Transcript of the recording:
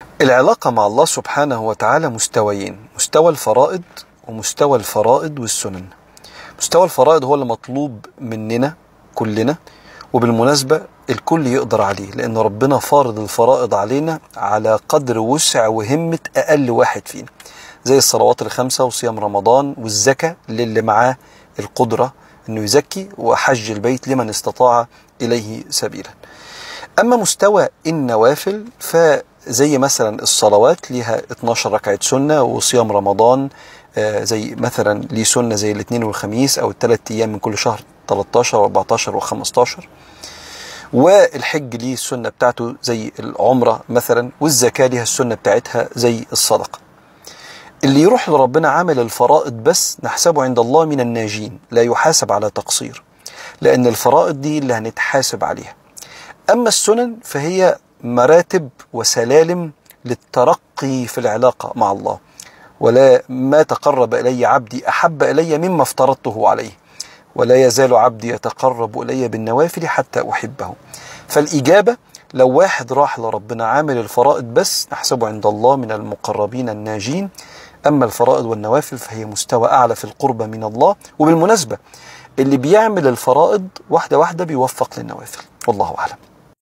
العلاقة مع الله سبحانه وتعالى مستويين مستوى الفرائض ومستوى الفرائض والسنن مستوى الفرائض هو اللي مطلوب مننا كلنا وبالمناسبة الكل يقدر عليه لأن ربنا فارض الفرائض علينا على قدر وسع وهمة أقل واحد فينا زي الصلوات الخمسة وصيام رمضان والزكاة للي معاه القدرة أنه يزكي وحج البيت لمن استطاع إليه سبيلا أما مستوى النوافل فزي مثلا الصلوات ليها 12 ركعة سنة وصيام رمضان آه، زي مثلا ليه سنة زي الاثنين والخميس أو الثلاث أيام من كل شهر 13 و14 و15 والحج ليه السنة بتاعته زي العمرة مثلا والزكاة ليها السنة بتاعتها زي الصدقة اللي يروح لربنا عامل الفرائض بس نحسبه عند الله من الناجين لا يحاسب على تقصير لأن الفرائض دي اللي هنتحاسب عليها أما السنن فهي مراتب وسلالم للترقي في العلاقة مع الله ولا ما تقرب إلي عبدي أحب إلي مما افترضته عليه ولا يزال عبدي يتقرب إلي بالنوافل حتى أحبه فالإجابة لو واحد راح لربنا عامل الفرائض بس نحسبه عند الله من المقربين الناجين أما الفرائض والنوافل فهي مستوى أعلى في القربة من الله وبالمناسبة اللي بيعمل الفرائض واحدة واحدة بيوفق للنوافل والله أعلم